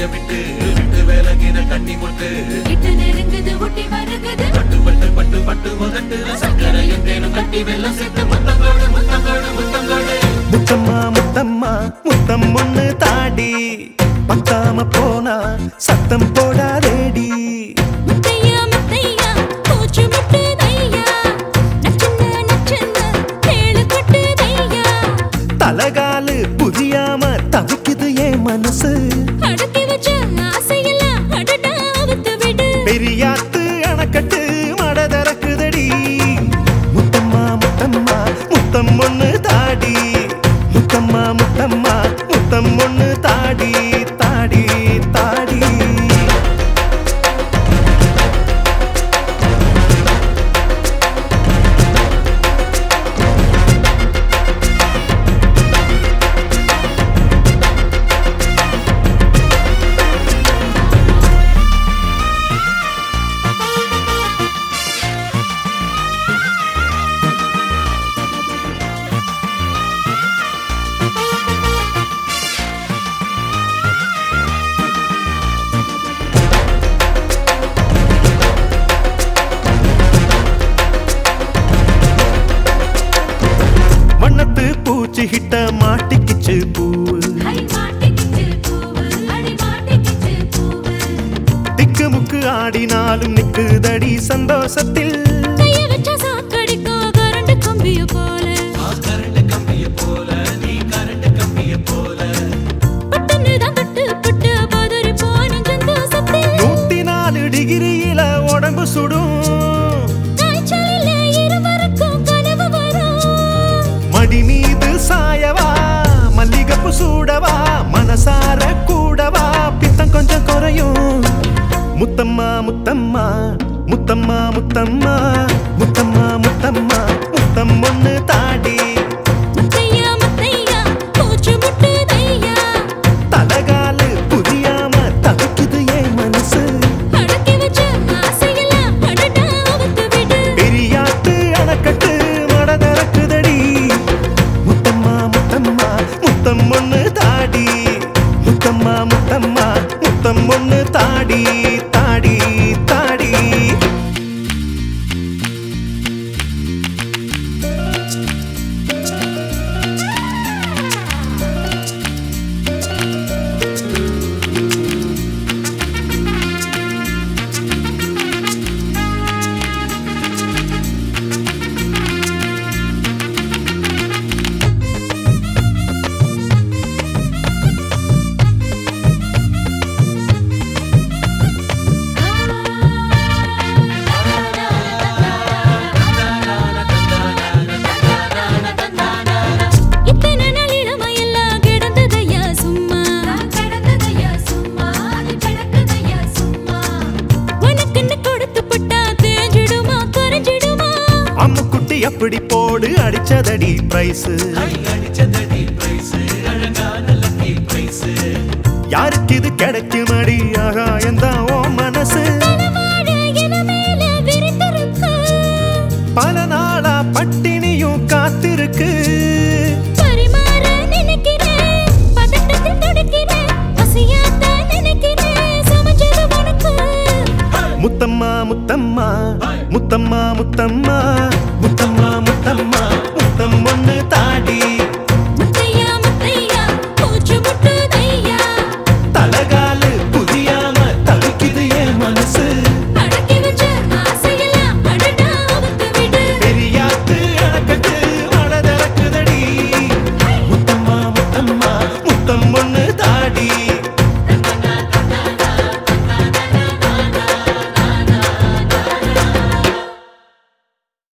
கைய விட்டு விட்டு விலகின கண்ணி முட்டு கிட்ட நெருங்குது ஒட்டி வருகுது பட்டு பட்டு பட்டு பட்டு முதட்டுல சக்கரை எங்கேனும் கட்டி வெள்ளம் சேர்த்து முத்தங்கோடு முத்தங்கோடு முத்தங்கோடு முத்தம்மா முத்தம்மா முத்தம் ஒண்ணு தாடி பத்தாம போனா சத்தம் போடாதேடி முத்தையா முத்தையா பூச்சு முட்டுதையா நச்சுன்னு நச்சுன்னு கேளு கொட்டுதையா தலகாலு புதியாம தவிக்குது என் மனசு அடக்கி வச்ச ஆசையெல்லாம் அடடா அவுத்து விடு பெரியாத்து அணக்கட்டு மட திறக்குதடி முத்தம்மா முத்தம்மா முத்தம் ஒண்ணு தாடி முத்தம்மா முத்தம்மா முத்தம் ஒண்ணு தாடி தாடி தாடி வண்ணத்து பூச்சி கிட்ட மாட்டிக்கிச்சு பூவு ஹை மாட்டிக்கிச்சு பூவு அடி மாட்டிக்கிச்சு பூவு திக்கு முக்கு ஆடினாலும் நிக்குதடி சந்தோஷத்தில் கைய வச்ச சாக்கடிக்கும் கரண்ட் கம்பிய போல கரண்ட் கம்பிய போல நீ கரண்ட் கம்பிய போல பட்டுன்னு தான் தொட்டு புட்டு பதறி போன சந்தோஷத்தில் நூத்தி நாலு டிகிரியில உடம்பு சுடும் காய்ச்சலில் இருவருக்கும் கனவு வரும் மடி மீது சாயவா மல்லிகப்பு சூடவா மனசார கூடவா பித்தம் கொஞ்சம் குறையும் முத்தம்மா முத்தம்மா முத்தம்மா முத்தம்மா முத்தம்மா முத்தம்மா முத்தம் ஒண்ணு தாடி முத்தையா முத்தையா பூச்சு முட்டுதையா தலகாலு புதியாம தவிக்குது என் மனசு அடக்கி வச்ச ஆசையெல்லாம் அடடா அவுத்து விடு பெரியாத்து அணக்கட்டு மட திறக்குதடி முத்தம்மா முத்தம்மா முத்தம் ஒண்ணு தாடி முத்தம்மா முத்தம்மா முத்தம் ஒண்ணு தாடி தாடி தாடி இத்தனை நாள் இளமையெல்லாம் கிடந்ததையா சும்மா கிடந்ததையா சும்மா அது கிடக்குதையா சும்மா உனக்குன்னு கொடுத்து புட்டா தேஞ்சிடுமா குறைஞ்சிடுமா அம்முக்குட்டி அப்படி போடு அடிச்சதடி பிரைஸ் கை அடிச்சதடி பிரைஸ் அழகான லக்கி பிரைஸ் யாருக்கு இது கிடைக்குமடி ஆகாயந்தான் ஓ மனசு வாழ இளமேல விரிந்திருக்கு பல நாளா பட்டினியும் காத்திருக்கு பரிமாற நினைக்கிறேன் பதட்டத்தில் துடிக்கிறேன் பசியாத்த நினைக்கிறேன் சமைச்சது உனக்கு முத்தம்மா முத்தம்மா முத்தம்மா முத்தம்மா முத்தம்மா முத்தம்மா